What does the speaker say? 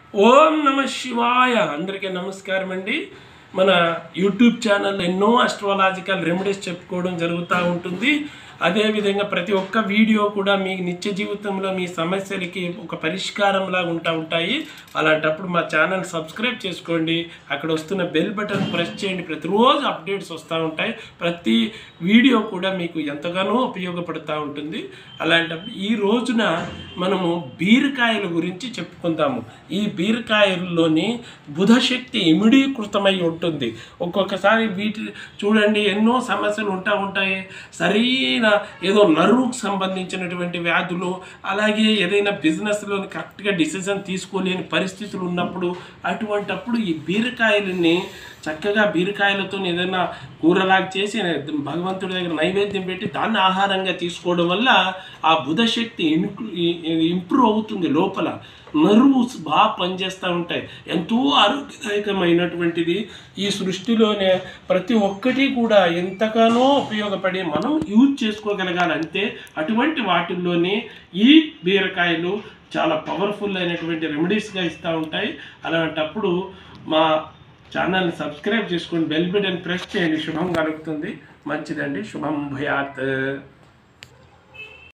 ఓం నమ శివాయ అందరికీ నమస్కారం అండి మన యూట్యూబ్ ఛానల్ ఎన్నో అస్ట్రాలాజికల్ రెమెడీస్ చెప్పుకోవడం జరుగుతూ ఉంటుంది అదేవిధంగా ప్రతి ఒక్క వీడియో కూడా మీ నిత్య జీవితంలో మీ సమస్యలకి ఒక పరిష్కారంలా ఉంటా ఉంటాయి అలాంటప్పుడు మా ఛానల్ సబ్స్క్రైబ్ చేసుకోండి అక్కడ వస్తున్న బెల్ బటన్ ప్రెస్ చేయండి ప్రతిరోజు అప్డేట్స్ వస్తూ ఉంటాయి ప్రతి వీడియో కూడా మీకు ఎంతగానో ఉపయోగపడుతూ ఉంటుంది అలాంటప్పుడు ఈ రోజున మనము బీరకాయల గురించి చెప్పుకుందాము ఈ బీరకాయల్లోని బుధశక్తి ఇమిడీకృతమై ఉంటుంది ఒక్కొక్కసారి వీటి చూడండి ఎన్నో సమస్యలు ఉంటా ఉంటాయి సరైన ఏదో నరువుకు సంబంధించినటువంటి వ్యాధులు అలాగే ఏదైనా బిజినెస్లో కరెక్ట్గా డిసిజన్ తీసుకోలేని పరిస్థితులు ఉన్నప్పుడు అటువంటప్పుడు ఈ బీరకాయలని చక్కగా బీరకాయలతో ఏదైనా కూరలాగా చేసి భగవంతుడి దగ్గర నైవేద్యం పెట్టి దాన్ని ఆహారంగా తీసుకోవడం వల్ల ఆ బుధశక్తి ఇంప్రూవ్ అవుతుంది లోపల నర్వ్స్ బాగా పనిచేస్తూ ఉంటాయి ఎంతో ఆరోగ్యదాయకమైనటువంటిది ఈ సృష్టిలోనే ప్రతి ఒక్కటి కూడా ఎంతగానో ఉపయోగపడి మనం యూజ్ చేసుకోగలగాలి అంతే అటువంటి వాటిల్లోని ఈ బీరకాయలు చాలా పవర్ఫుల్ అయినటువంటి రెమెడీస్గా ఇస్తూ ఉంటాయి అలాంటప్పుడు మా ఛానల్ని సబ్స్క్రైబ్ చేసుకొని బెల్ బటన్ ప్రెస్ చేయండి శుభం కలుగుతుంది మంచిదండి శుభం భయాత్